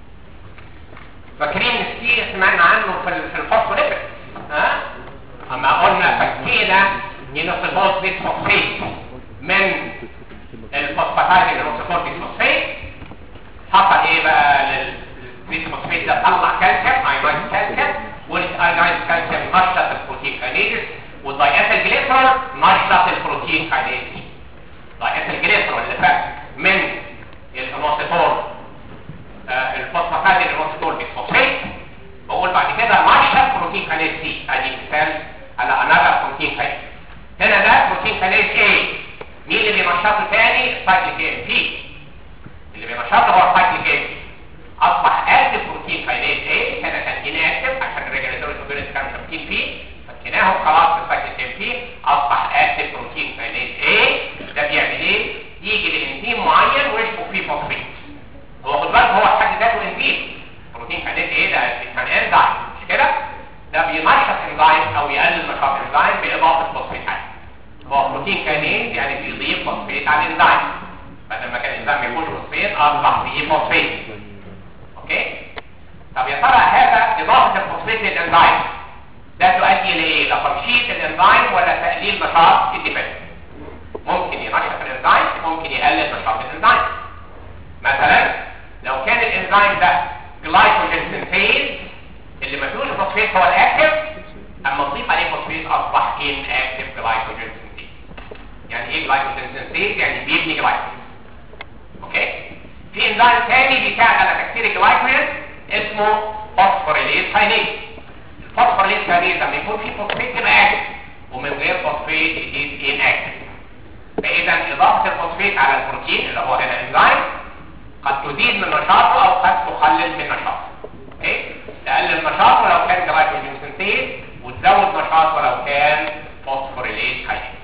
فاكرين السي سمعنا عنه في في الفوسفوليبيد ها اما قلنا فكينا ينوسيفوز بيسفوسفيت من الفوسفاتايد النوسيفوز بيسفوسفيت حصل ايه بقى للبيسفوسفيت ده طلع كالسيوم ايونايز كالسيوم والايونايز كالسيوم نشط البروتين كاينيز والدايات الجليسرول نشط البروتين كاينيز دايات الجليسرول اللي فات من النوسيفوز الفوسفاتايد النوسيفوز بيسفوسفيت بقول بعد كده نشط بروتين كاينيز سي ادي مثال على انذر بروتين كاينيز هنا ده بروتين كاينيز A مين اللي بينشطه تاني سايكليك ام بي اللي بينشطه هو سايكليك ام بي اصبح اكتف بروتين كاينيز A هنا كان اناكتف عشان الريجوليتوري سوبيريت كان 50 بي فكناه خلاص في سايكليك ام بي اصبح اكتف بروتين كاينيز A ده بيعمل ايه يجي لانزيم معين ويشبك فيه فوسفيت هو خد بالك هو في حد ذاته انزيم بروتين كاينيز A ده كان انزيم مش كده ده بينشط انزيم او يقلل نشاط انزيم باضافه فوسفيت عالي هو بروتين كاينيز يعني بيضيف فوسفيت على الانزيم بدل ما كان الانزيم ما يكونش فوسفيت اصبح فيه فوسفيت اوكي طب يا ترى هذا اضافه الفوسفيت للانزيم ده تؤدي لايه لتنشيط الانزيم ولا تقليل نشاط الديبندنت ممكن ينشط الانزيم ممكن يقلل نشاط الانزيم مثلا الانزيم ده جلايكوجين سينثيز اللي ما فيهوش فوسفيت هو الاكتف اما تضيف عليه فوسفيت اصبح ان اكتف جلايكوجين سينثيز يعني ايه جلايكوجين سينثيز يعني بيبني جلايكوجين اوكي في انزيم تاني بيساعد على تكسير الجلايكوجين اسمه فوسفوريليز كاينيز الفوسفوريليز كاينيز لما يكون في فوسفيت يبقى اكتف ومن غير فوسفيت يزيد ان اكتف فاذا اضافه الفوسفيت على البروتين اللي هو هنا انزيم قد تزيد من نشاطه او قد تقلل من نشاطه اوكي تقلل نشاطه لو كان جلايكوجين سينثيز وتزود نشاطه لو كان فوسفوريليز كاينيز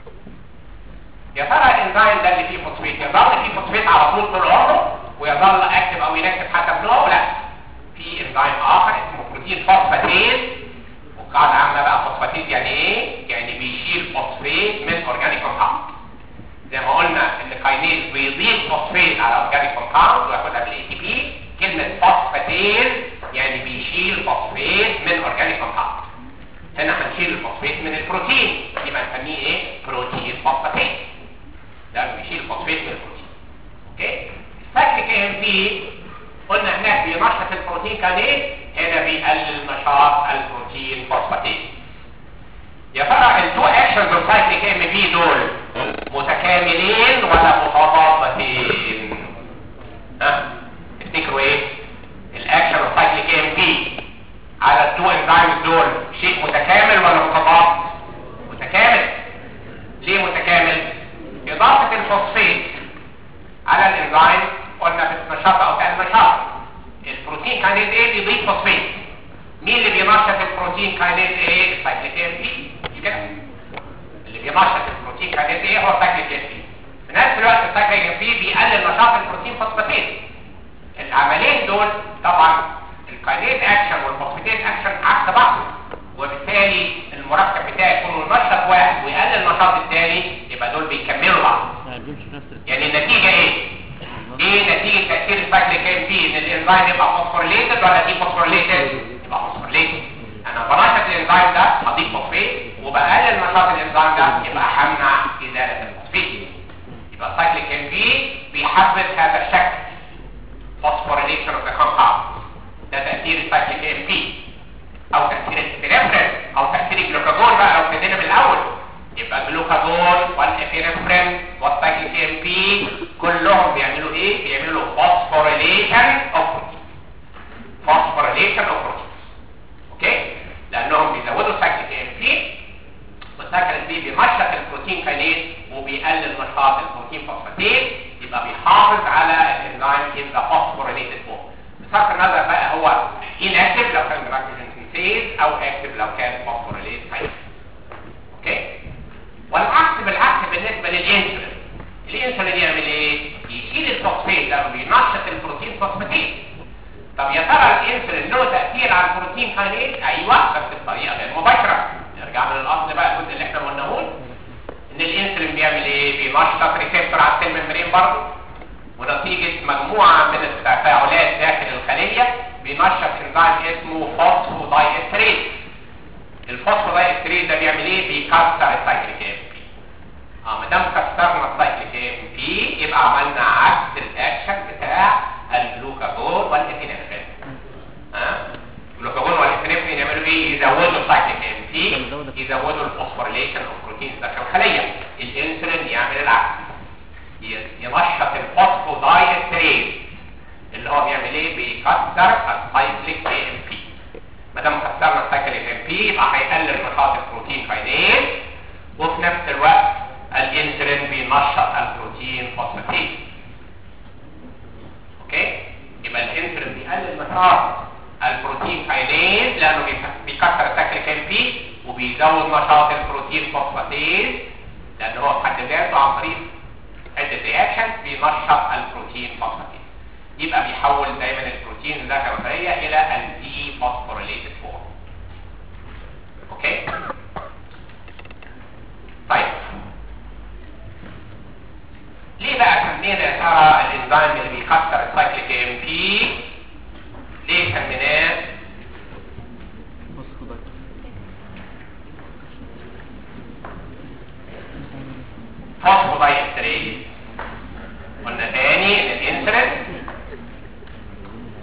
يا ترى الانزيم ده اللي فيه فوسفيت يظل فيه فوسفيت على طول طول عمره ويظل اكتف او ينكتف حسب نوعه لا في انزيم اخر اسمه بروتين فوسفاتيز وقاعده عامه بقى فوسفاتيز يعني ايه يعني بيشيل فوسفيت من اورجانيك كومباوند زي ما قلنا ان كاينيز بيضيف فوسفيت على اورجانيك كومباوند وياخدها بالاي تي بي كلمه فوسفاتيز يعني بيشيل فوسفيت من اورجانيك كومباوند هنا هنشيل الفوسفيت من البروتين يبقى نسميه ايه بروتين فوسفاتيز ده بيشيل فوسفيت من البروتين اوكي السايكليك ام بي قلنا هناك بينشط البروتين كانيز هنا بيقلل نشاط البروتين فوسفاتيز يا ترى التو اكشنز اوف سايكليك ام بي دول متكاملين ولا متضادتين ها تفتكروا ايه الاكشن اوف سايكليك ام بي على التو انزيمز دول شيء متكامل ولا متضاد متكامل ليه متكامل اضافه الفوسفيت على الانزيم قلنا بالنشاط او كان نشاط البروتين كاينيز ايه بيضيف فوسفيت مين اللي بينشط البروتين كاينيز ايه السايكليك ام بي مش كده اللي بينشط البروتين كاينيز ايه هو السايكليك ام بي في نفس الوقت السايكليك ام بي بيقلل نشاط البروتين فوسفاتيز العملين دول طبعا الكاينيز اكشن والفوسفاتيز اكشن عكس بعض وبالتالي المركب بتاعي يكون ينشط واحد ويقلل النشاط الثاني يبقى دول بيكملوا بعض يعني بيمشي في نفس الاتجاه. يعني النتيجه ايه ايه نتيجه تاثير السايكليك ام بي ان الانزيم يبقى فوسفوريليتد ولا دي فوسفوريليتد يبقى فوسفوريليتد انا بنشط الانزيم ده هضيف فوسفيت وبقلل نشاط الانزيم ده يبقى همنع ازاله الفوسفيت يبقى السايكليك ام بي بيحفز هذا الشكل فوسفوريليشن اوف ذا كومباوند ده تاثير السايكليك ام بي او تاثير الابينفرين او تاثير الجلوكاجون بقى لو ابتدينا من الاول يبقى الجلوكاجون والابينفرين والسايكليك ام بي كلهم بيعملوا ايه بيعملوا فوسفوريليشن اوف بروتين فوسفوريليشن اوف بروتين اوكي لانهم بيزودوا السايكليك ام بي والسايكليك ام بي بينشط البروتين كاينيز وبيقلل نشاط البروتين فوسفاتيز يبقى بيحافظ على الانزيم in the phosphorylated form بصرف النظر بقى هو inactive لو كان glycogen synthase او active لو كان phosphorylate كاينيز اوكي والعكس بالعكس بالنسبه للانسولين الانسولين يعمل ايه يشيل الفوسفات لانه بينشط البروتين فوسفاتيز طب يا ترى الانسولين له تاثير على البروتين كاينيز ايوه بس بطريقه غير مباشره نرجع من الاصل بقى الجزء اللي احنا قلناه ان الانسولين بيعمل ايه بينشط ريسبتور على السيل ممبرين برضه ونتيجه مجموعه من التفاعلات داخل الخليه بينشط انزيم اسمه فوسفودايستريز الفوسفودايستريز ده بيعمل ايه بيكسر السايكليك ام بي اه ما دام كسرنا السايكليك ام بي يبقى عملنا عكس الاكشن بتاع الجلوكاجون والابينفرين ها الجلوكاجون والابينفرين يعملوا ايه يزودوا السايكليك ام بي يزودوا الفوسفوريليشن اوف بروتينز داخل الخليه الانسولين يعمل العكس ي- ينشط الفوسفودايستريز اللي هو بيعمل ايه بيكسر السايكليك ام بي ما دام كسرنا السايكليك ام بي يبقى هيقلل نشاط البروتين كاينيز وفي نفس الوقت الانسولين بينشط البروتين فوسفاتيز اوكي يبقى الانسولين بيقلل نشاط البروتين كاينيز لانه بيك- بيكسر السايكليك ام بي وبيزود نشاط البروتين فوسفاتيز لان هو في حد ذاته عن طريق عده رياكشن بينشط البروتين فوسفاتيز يبقى بيحول دايما البروتين ذات الخليه الى الدي فوسفوريليتد فورم اوكي طيب ليه بقى سمينا يا ترى الانزيم اللي بيكسر السايكليك ام بي ليه سميناه فوسفودايستريز قلنا تاني ان الانسولين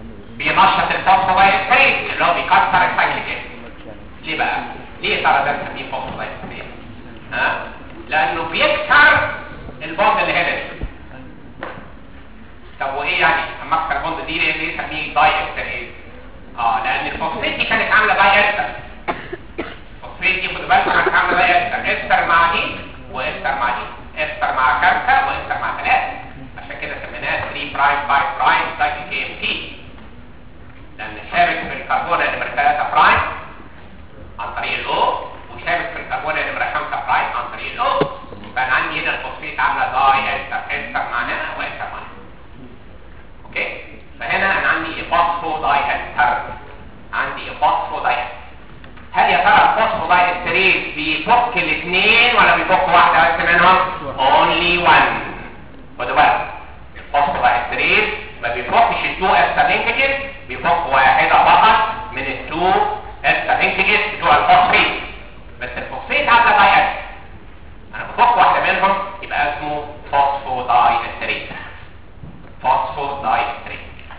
برايم 5 برايم سايكل كي ام تي لان شابك في الكربون نمرة 3 برايم عن طريق الاو وشابك في الكربون نمرة 5 برايم عن طريق الاو فانا عندي هنا الفوسفيت عامله داي استر استر معناها واستر معناها اوكي فهنا انا عندي فوسفو داي استر عندي فوسفو داي استر هل يا ترى الفوسفو داي استريز بيفك الاثنين ولا بيفك واحده بس منهم only one خدوا بالك الفوسفو داي استريز ما بيفكش التو استر لينكجز بيفك واحده فقط من التو استر لينكجز بتوع الفوسفيت بس الفوسفيت عامله داي استر انا بفك واحده منهم يبقى اسمه فوسفو داي استريز فوسفو داي استريز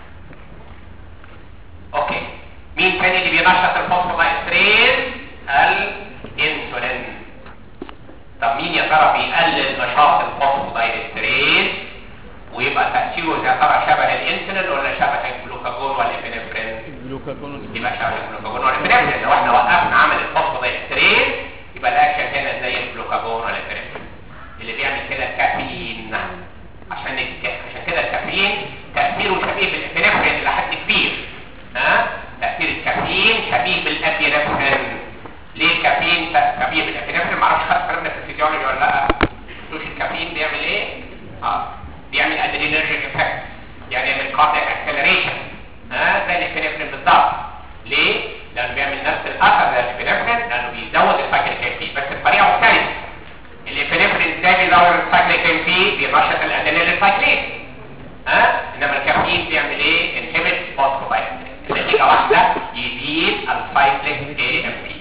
اوكي مين تاني اللي بينشط الفوسفو داي استريز الانسولين طب مين يا ترى بيقلل نشاط الفوسفو داي استريز ويبقى تاثيره يا ترى شبه الانسولين ولا شبه الجلوكاجون ولا الابنفرين جلوكاجون يبقى شبه الجلوكاجون ولا الابنفرين لو احنا وقفنا عمل الفوسفو داي استريز يبقى الاكشن هنا زي الجلوكاجون ولا الابنفرين اللي بيعمل كده الكافيين عشان الك... عشان كده الكافيين تاثيره شبيه بالابنفرين الى حد كبير ها تاثير الكافيين شبيه بالابنفرين ليه الكافيين ت- شبيه بالابنفرين معرفش خدت كلامنا في الفيزيولوجي ولا لا شوف الكافيين بيعمل ايه اه بيعمل ادرينرجيك افكت يعني يعمل كاردياك اكسلريشن ها زي الابنفرين بالظبط ليه لانه بيعمل نفس الاثر زي الابنفرين لانه بيزود السايكل كافي بس بطريقه مختلفه الابنفرين ازاي بيزود السايكل كافي بينشط الادرينال سايكلين ها انما الكافيين بيعمل ايه انهبت فوسفولايت نتيجه واحده يزيد السايكليك اي ام بي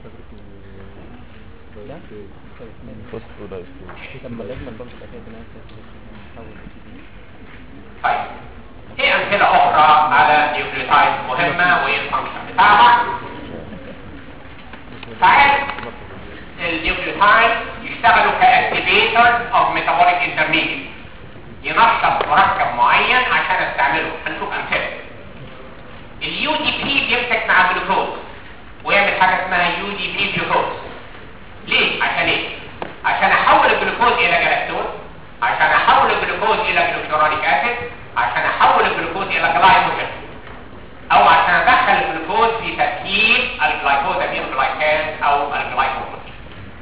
فوسفو داي طيب في امثله اخرى على نيوكليوتايد مهمه وايه الفانكشن بتاعها ساعات النيوكليوتايد يشتغلوا كاكتيفيترز اوف ميتابوليك انترميديت ينشط مركب معين عشان استعمله هنشوف امثله اليو دي بي بيمسك مع الجلوكوز ويعمل حاجه اسمها يو دي بي جلوكوز ليه عشان ايه عشان احول الجلوكوز الى جلاكتوز عشان احول الجلوكوز الى جلوكيرونيك اسيد عشان احول الجلوكوز الى جلايكوجين او عشان ادخل الجلوكوز في تركيب الجلايكوزامين جلايكاز او الجلايكوبروتين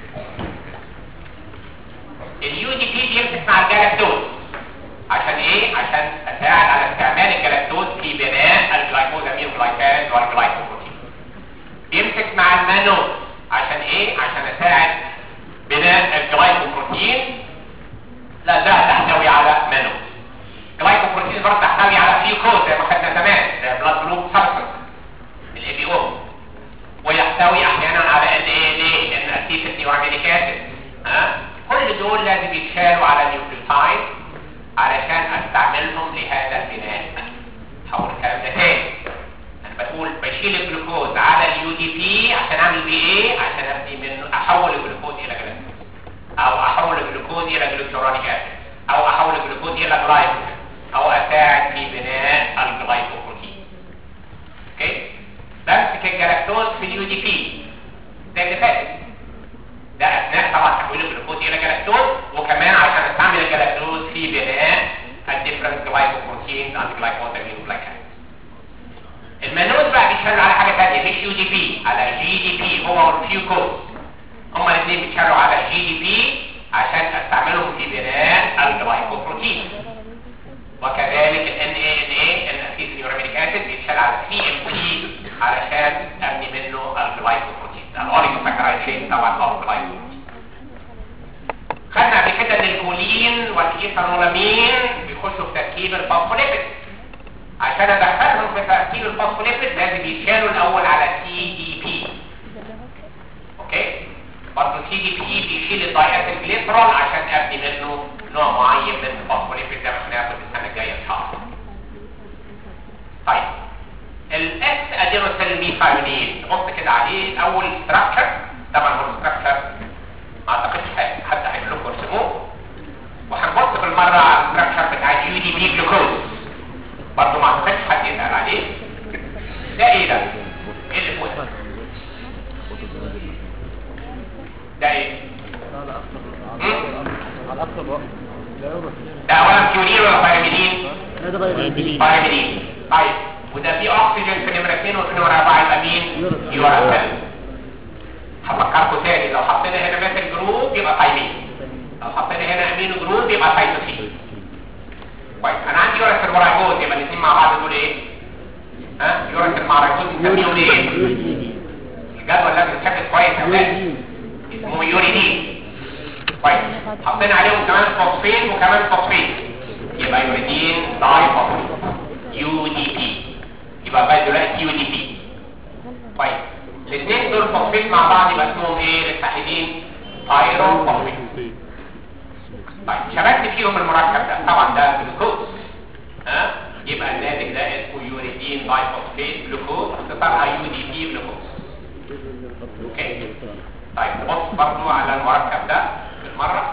اليو دي بي بيمسك مع الجلاكتوز عشان ايه عشان اساعد على استعمال الجلاكتوز في بناء الجلايكوزامين جلايكاز والجلايكوبروتين بيمسك مع المانوز عشان ايه عشان اساعد بناء الجلايكوبروتين لا ده تحتوي على مانوز الجلايكوبروتين برضه تحتوي على فيوكوز زي ما خدنا زمان زي بلاد جروب سبستنس الاي بي او ويحتوي احيانا على ان ايه ليه ان اسيد نيورامينيك اسيد ها كل دول لازم يتشالوا على نيوكليوتايد علشان استعملهم لهذا البناء هقول الكلام ده تاني انا بقول بشيل الجلوكوز على اليو دي بي عشان اعمل بيه ايه عشان ابني منه احول الجلوكوز الى جلاكتوز او احول الجلوكوز الى جلوكيرونيك اسيد او احول الجلوكوز الى جلايكوجين او اساعد في بناء الجلايكوبروتين اوكي بمسك الجلاكتوز في اليو دي بي زي اللي فات ده اثناء طبعا تحويل الجلوكوز الى جلاكتوز وكمان عشان استعمل الجلاكتوز في بناء الديفرنت جلايكوبروتينز اند جلايكوزامين جلايكاز المانوز بقى بيشتغل على حاجه ثانيه مش يو دي بي على جي دي بي هو والفيوكوز هما الاثنين بيشتغلوا على جي دي بي عشان استعملهم في بناء الجلايكوبروتين وكذلك ال NANA الاسيد نيورامينيك اسيد بيتشال على سي ام بي علشان ابني منه الجلايكوبروتين الاوليجوساكرايد شين طبعا هو الجلايكوبروتين خدنا قبل كده ان الكولين والايثانولامين بيخشوا في تركيب الفوسفوليبيد عشان ادخلهم في تركيب الفوسفوليبيد لازم يتشالوا الاول على سي دي بي اوكي برضه سي دي بي بيشيل الدايات الجليسرول عشان ابني منه نوع معين من الفوسفوليبيد زي ما هناخد السنه الجايه ان شاء الله طيب الاس ادينوسيل ميثايونين نبص كده عليه اول ستراكشر طبعا هو ستراكشر ما اعتقدش حد هيقول لكم ارسموه وهنبص بالمره على الستراكشر بتاع اليو دي بي جلوكوز برضه ما اعتقدش حد يسال عليه ده ايه ده؟ ايه اللي فوق ده؟ ده ايه؟ على اقصى الوقت لا يوجد ده اولا بيورين ولا فيتامينين؟ هذا بايبلين بايبلين طيب وده فيه اكسجين في نمره 2 وفي نمره 4 يبقى مين يوراسيل هفكركم تاني لو حطينا هنا مثل جروب يبقى ثايمين لو حطينا هنا امينو جروب يبقى سايتوسين كويس انا عندي يوراسيل ورايبوز يبقى الاثنين مع بعض دول ايه ها يوراسيل مع رايبوز بنسميهم ايه الجدول لازم يتشكل كويس يا ولاد اسمه يوريدين كويس حطينا عليهم كمان فوسفيت وكمان فوسفيت يبقى يوريدين داي فوسفيت يو دي بي يبقى بقى دلوقتي يو دي بي طيب الاثنين دول فوسفيت مع بعض يبقى اسمهم ايه للتحديدين ايرون فوسفيت طيب شبكت فيهم المركب ده طبعا ده جلوكوز ها يبقى الناتج ده اسمه يوريدين داي فوسفيت جلوكوز اختصارها يو دي بي جلوكوز اوكي طيب نبص برضو على المركب ده بالمره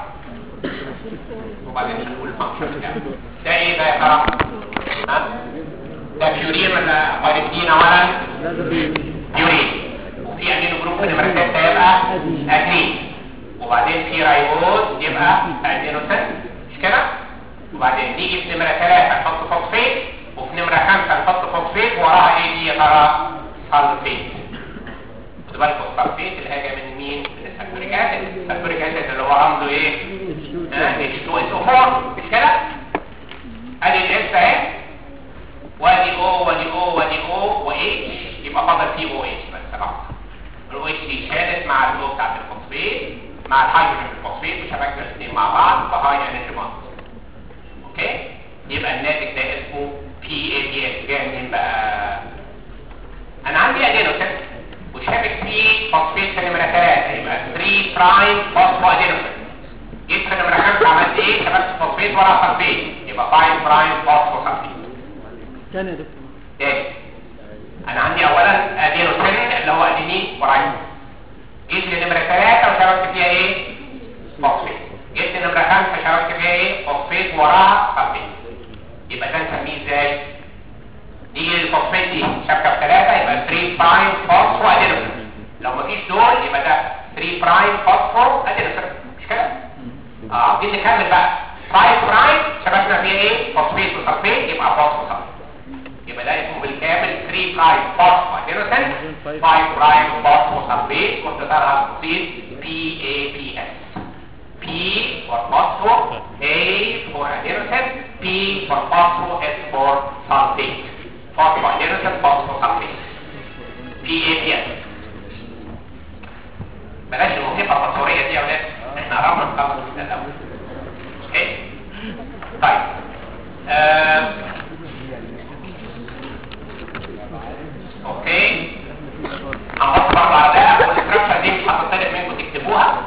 وبعدين نقول الفانكشن بتاعه ده ايه ده يا ترى ها ده بيورين ولا بايريدين اولا بيورين وفي امينو جروب في نمره 6 يبقى ادرين وبعدين في رايبوز يبقى ادينوسين مش كده وبعدين نيجي في نمره 3 نحط فوسفيت وفي نمره 5 نحط فوسفيت وراها ايه دي يا ترى سلفيت خدوا بالكم السلفيت اللي هي جايه من مين من السلفوريك اسيد السلفوريك اسيد اللي هو رمزه ايه H2SO4 مش كده ادي الاس اهي وادي او وادي او وادي او و اتش يبقى فاضل فيه او اتش بس خلاص الاو اتش دي شالت مع الاو بتاعت الفوسفيت مع الهيدروجين الفوسفيت وشبكنا الاثنين مع بعض فهاي انرجي بوند اوكي يبقى الناتج ده اسمه بي اي بي اس جاي منين بقى انا عندي ادينوسين وشابك فيه فوسفيت في نمره 3 يبقى 3 برايم فوسفو ادينوسين جيت في نمره 5 عملت ايه شبكت فوسفيت ورا سلفيت يبقى 5 برايم فوسفو سلفيت ثاني يا دكتور تاني انا عندي اولا ادينوسين اللي هو ادينين ورايبوز جيت لنمره 3 وشبكت فيها ايه فوسفيت جيت لنمره 5 شبكت فيها ايه فوسفيت وراها سلفيت يبقى ده نسميه ازاي نيجي للفوسفيت دي شبكه بثلاثه يبقى 3 برايم فوسفو ادينوسين لو مفيش دول يبقى ده 3 برايم فوسفو ادينوسين مش كده اه دي نكمل بقى 5 برايم شبكنا فيها ايه فوسفيت وسلفيت يبقى فوسفو سلفيت يبقى ده اسمه بالكامل 3 برايم فوسفو ادينوسين 5 برايم فوسفو سلفيت واختصارها البسيط بي اي بي اس P for phospho, A for adenosine, P for phospho, S for sulfate. Phospho adenosine, phospho sulfate. PAPS. بلاش الموسيقى التصويرية دي يا ولاد احنا قربنا نخلص من الاول. اوكي؟ طيب. آه. اوكي. هنبص برضه على ده والاستراكشر دي مش هتطلب منكم تكتبوها.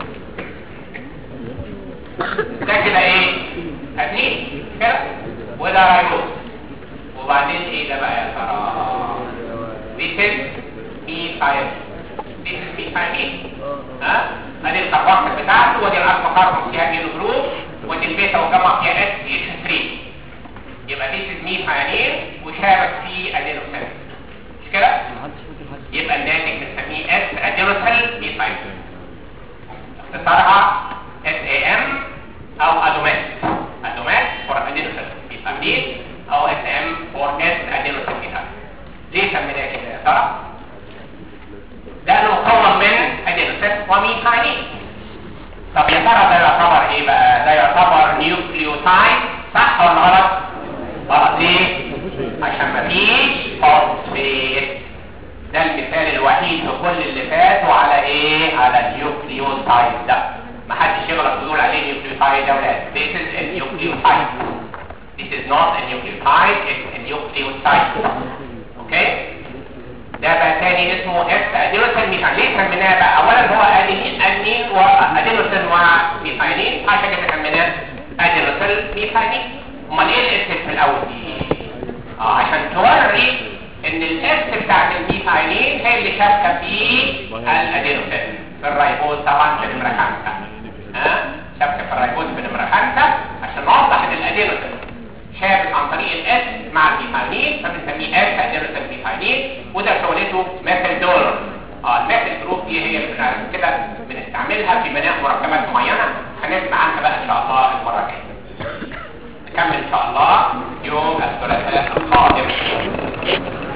ده كده ايه ادنين كده وده رايبوز وبعدين ايه ده بقى يا ترى بيتل ميثايل بيتل ميثايل ها ادي الكربوكسيل بتاعته ودي الالفا كاربون فيها ميلو جروب ودي البيتا وجمع فيها اس اتش 3 يبقى دي ميثايلين وشابك فيه ادينوسين مش كده يبقى الناتج بنسميه اس ادينوسيل ميثايل اختصارها SAM او ادومات ادومات فور ادينوسين بيسميه او SM فور S ادينوسين بيسميه ليه سميناه كده يا ترى؟ لانه مكون من ادينوسين وميثايلين طب يا ترى ده يعتبر ايه بقى؟ ده يعتبر نيوكليوتايد صح ولا غلط؟ غلط ليه؟ عشان مفيش فوسفيت ده المثال الوحيد في كل اللي فاتوا على ايه؟ على النيوكليوتايد ده ما حدش يغلط ويقول عليه nucleotide يا ولاد this is a nucleotide this is not a nucleotide it's a nucleotide اوكي ده بقى تاني اسمه اس ادينوسين ميثايل ليه سميناه بقى اولا هو ادينين ادينين وادينوسين وميثايلين عشان كده سميناه ادينوسين ميثايلين امال ايه الاس في الاول دي اه عشان توري ان الاس بتاعت الميثايلين هي اللي شابكه في الادينوسين في الرايبوز طبعا في نمره خمسه ها شبكه في الرايبوز في نمره خمسه عشان نوضح ان الادينوسين شابك عن طريق الاس مع الميثايلين فبنسميه اس ادينوسين ميثايلين وده شغلته مثل دولار اه المثل جروب دي هي اللي بنعرف كده بنستعملها في بناء مركبات معينه هنسمع عنها بقى ان شاء الله المره الجايه نكمل ان شاء الله يوم الثلاثاء القادم